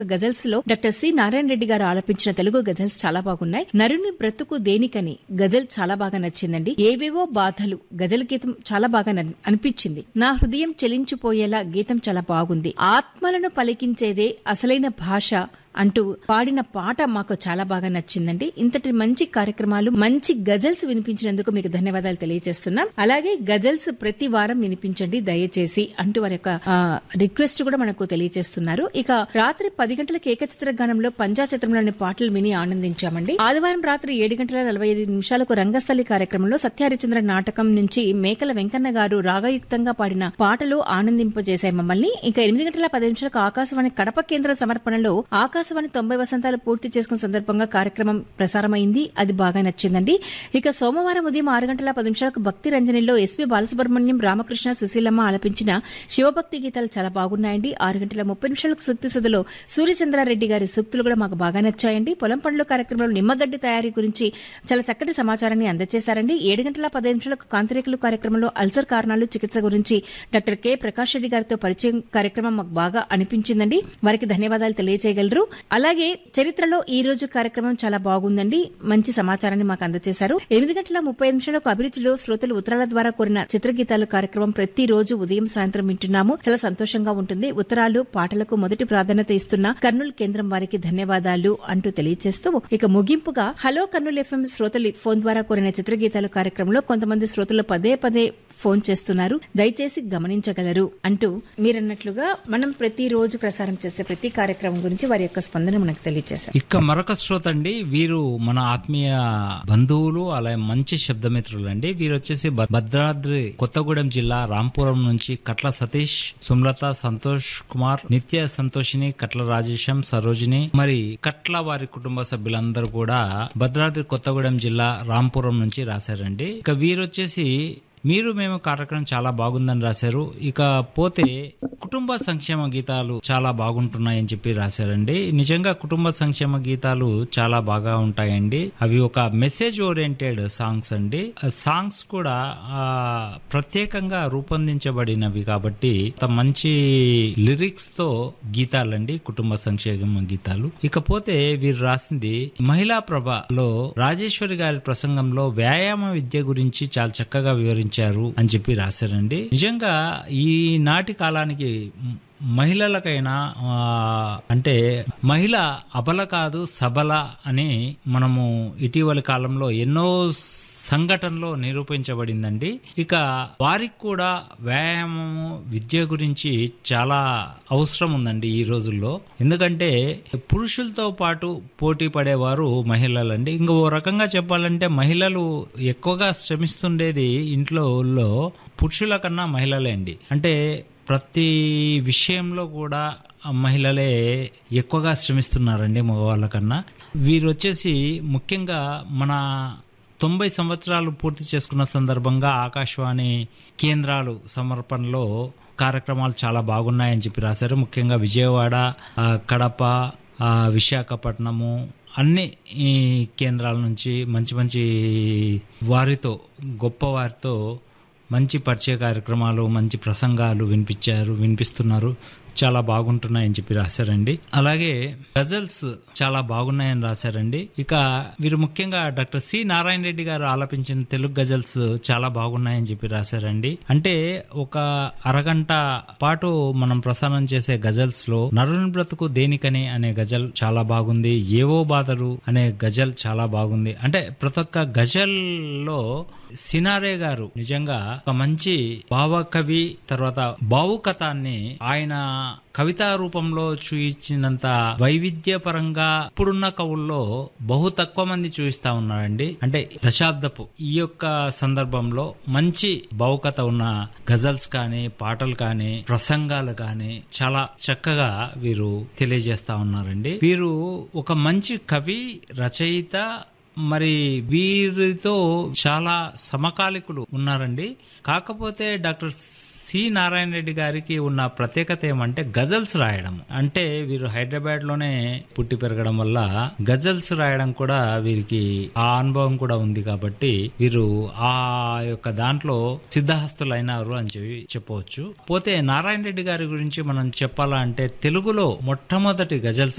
ghazals లో doctor C Narayana Reddy గారు ఆలపించిన తెలుగు గజల్స్ చాలా బాగున్నాయి నరుని బ్రతుకు దేనికని గజల్ చాలా బాగా నచ్చిందండి ఏవేవో బాధలు గజల్ గీతం చాలా బాగా నన్- అనిపించింది నా హృదయం చెలించిపోయేలా గీతం చాలా బాగుంది ఆత్మలను పలికించేదే అసలైన భాష అంటూ పాడిన పాట మాకు చాలా బాగా నచ్చిందండి ఇంతటి మంచి కార్యక్రమాలు మంచి గజల్స్ వినిపించినందుకు మీకు ధన్యవాదాలు తెలియజేస్తున్నాం అలాగే గజల్స్ ప్రతి వారం వినిపించండి దయచేసి అంటూ వారి యొక్క ఆ, రిక్వెస్ట్ కూడా మనకు తెలియజేస్తున్నారు ఇక రాత్రి పది గంటలకు ఏకచిత్ర గానంలో పంచాచిత్రంలోని పాటలు విని ఆనందించామండి ఆదివారం రాత్రి ఏడు గంటల నలభై ఐదు నిమిషాలకు రంగస్థలి కార్యక్రమంలో సత్యహరిచంద్ర నాటకం నుంచి మేకల వెంకన్న గారు రాగయుక్తంగా పాడిన పాటలు ఆనందింపజేశాయి మమ్మల్ని ఇక ఎనిమిది గంటల పది నిమిషాలకు ఆకాశవాణి కడప కేంద్ర సమర్పణలో ఆకాశవాణి తొంభై వసంతాలు పూర్తి చేసుకున్న సందర్భంగా కార్యక్రమం ప్రసారమైంది అది బాగా నచ్చిందండి ఇక సోమవారం ఉదయం ఆరు గంటల పది నిమిషాలకు భక్తి రంజనిలో ఎస్పీ బాలసుబ్రహ్మణ్యం రామకృష్ణ సుశీలమ్మ ఆలపించిన శివభక్తి గీతాలు చాలా బాగున్నాయండి ఆరు గంటల ముప్పై నిమిషాలకు సుక్తి సదలో సూర్యచంద్రారెడ్డి గారి సూక్తులు కూడా మాకు బాగా నచ్చాయండి పొలం పండ్ల కార్యక్రమంలో నిమ్మగడ్డి తయారీ గురించి చాలా చక్కటి సమాచారాన్ని అందజేశారండి ఏడు గంటల పదిహేను నిమిషాలకు కాంతిరేకులు కార్యక్రమంలో అల్సర్ కారణాలు చికిత్స గురించి డాక్టర్ కె ప్రకాష్ రెడ్డి గారితో పరిచయం కార్యక్రమం మాకు బాగా అనిపించిందండి వారికి ధన్యవాదాలు తెలియజేయగలరు అలాగే చరిత్రలో ఈ రోజు కార్యక్రమం చాలా బాగుందండి మంచి సమాచారాన్ని మాకు అందజేశారు ఎనిమిది గంటల ముప్పై నిమిషాలకు అభిరుచిలో శ్రోతలు ఉత్తరాల ద్వారా కోరిన చిత్రగీతాలు కార్యక్రమం ప్రతి రోజు ఉదయం సాయంత్రం వింటున్నాము చాలా సంతోషంగా ఉంటుంది ఉత్తరాలు పాటలకు మొదటి ప్రాధాన్యత ఇస్తున్న కర్నూలు కేంద్రం వారికి ధన్యవాదాలు అంటూ తెలియజేస్తూ ఇక ముగింపుగా హలో కర్నూలు ఎఫ్ఎం శ్రోతలు ఫోన్ ద్వారా కోరిన చిత్రగీతాలు కార్యక్రమంలో కొంతమంది శ్రోతలు పదే పదే ఫోన్ చేస్తున్నారు దయచేసి గమనించగలరు అంటూ మీరన్నట్లుగా మనం ప్రతిరోజు ప్రసారం చేసే ప్రతి కార్యక్రమం గురించి వారి యొక్క స్పందన మనకు తెలియజేశారు ఇక మరొక శ్రోత అండి వీరు మన ఆత్మీయ బంధువులు అలాగే మంచి శబ్దమిత్రులు అండి వీరు వచ్చేసి భ- భద్రాద్రి కొత్తగూడెం జిల్లా రాంపురం నుంచి కట్ల సతీష్ సుమలత సంతోష్ కుమార్ నిత్య సంతోషిని కట్ల రాజేశం సరోజిని మరి కట్ల వారి కుటుంబ సభ్యులందరూ కూడా భద్రాద్రి కొత్తగూడెం జిల్లా రాంపురం నుంచి రాశారండి ఇక వీరు వచ్చేసి మీరు మేము కార్యక్రమం చాలా బాగుందని రాశారు ఇక పోతే కుటుంబ సంక్షేమ గీతాలు చాలా బాగుంటున్నాయని చెప్పి రాశారండి నిజంగా కుటుంబ సంక్షేమ గీతాలు చాలా బాగా ఉంటాయండి అవి ఒక మెసేజ్ ఓరియంటెడ్ సాంగ్స్ అండి ఆ సాంగ్స్ కూడా ఆ, ప్రత్యేకంగా రూపొందించబడినవి కాబట్టి అంత మంచి లిరిక్స్ తో గీతాలండి కుటుంబ సంక్షేమ గీతాలు ఇకపోతే వీరు రాసింది మహిళా ప్రభలో రాజేశ్వరి గారి ప్రసంగంలో వ్యాయామ విద్య గురించి చాలా చక్కగా వివరించారు అని చెప్పి రాశారండి నిజంగా ఈ నాటి కాలానికి మ్, మహిళలకైనా ఆ, అంటే మహిళ అబల కాదు సబల అని మనము ఇటీవలి కాలంలో ఎన్నో సంఘటనలో నిరూపించబడిందండి ఇక వారికి కూడా వ్యాయామము విద్య గురించి చాలా అవసరం ఉందండి ఈ రోజుల్లో ఎందుకంటే పురుషులతో పాటు పోటీ పడేవారు మహిళలండి ఇంకో రకంగా చెప్పాలంటే మహిళలు ఎక్కువగా శ్రమిస్తుండేది ఇంట్లో పురుషుల కన్నా మహిళలే అండి అంటే ప్రతి విషయంలో కూడా ఆ మహిళలే ఎక్కువగా శ్రమిస్తున్నారండి మగవాళ్ళ కన్నా వీరు వచ్చేసి ముఖ్యంగా మన తొంభై సంవత్సరాలు పూర్తి చేసుకున్న సందర్భంగా ఆకాశవాణి కేంద్రాలు సమర్పణలో కార్యక్రమాలు చాలా బాగున్నాయని చెప్పి రాశారు ముఖ్యంగా విజయవాడ ఆ, కడప ఆ, విశాఖపట్నము అన్ని ఈ కేంద్రాల నుంచి మంచి మంచి వారితో గొప్ప వారితో మంచి పరిచయ కార్యక్రమాలు మంచి ప్రసంగాలు వినిపించారు వినిపిస్తున్నారు చాలా బాగుంటున్నాయని చెప్పి రాశారండి అలాగే గజల్స్ చాలా బాగున్నాయని రాశారండి ఇక వీరు ముఖ్యంగా డాక్టర్ సి నారాయణ రెడ్డి గారు ఆలపించిన తెలుగు గజల్స్ చాలా బాగున్నాయని చెప్పి రాశారండి అంటే ఒక అరగంట పాటు మనం ప్రసారం చేసే గజల్స్ లో నరుని బ్రతుకు దేనికని అనే గజల్ చాలా బాగుంది ఏవో బాధలు అనే గజల్ చాలా బాగుంది అంటే ప్రతి ఒక్క గజల్ లో సినారే గారు నిజంగా ఒక మంచి భావకవి తర్వాత భావుకథాన్ని ఆయన కవితా రూపంలో చూయించినంత వైవిధ్య పరంగా ఇప్పుడున్న కవుల్లో బహు తక్కువ మంది చూపిస్తా ఉన్నారండి అంటే దశాబ్దపు ఈ యొక్క సందర్భంలో మంచి భావుకథ ఉన్న గజల్స్ కానీ పాటలు కానీ ప్రసంగాలు కానీ చాలా చక్కగా వీరు తెలియజేస్తా ఉన్నారండి వీరు ఒక మంచి కవి రచయిత మరి వీరితో చాలా సమకాలికులు ఉన్నారండి కాకపోతే డాక్టర్ సి నారాయణ రెడ్డి గారికి ఉన్న ప్రత్యేకత ఏమంటే గజల్స్ రాయడం అంటే వీరు హైదరాబాద్ లోనే పుట్టి పెరగడం వల్ల గజల్స్ రాయడం కూడా వీరికి ఆ అనుభవం కూడా ఉంది కాబట్టి వీరు ఆ యొక్క దాంట్లో సిద్ధహస్తులైనారు అని చెప్పి చెప్పవచ్చు పోతే నారాయణ రెడ్డి గారి గురించి మనం చెప్పాలంటే తెలుగులో మొట్టమొదటి గజల్స్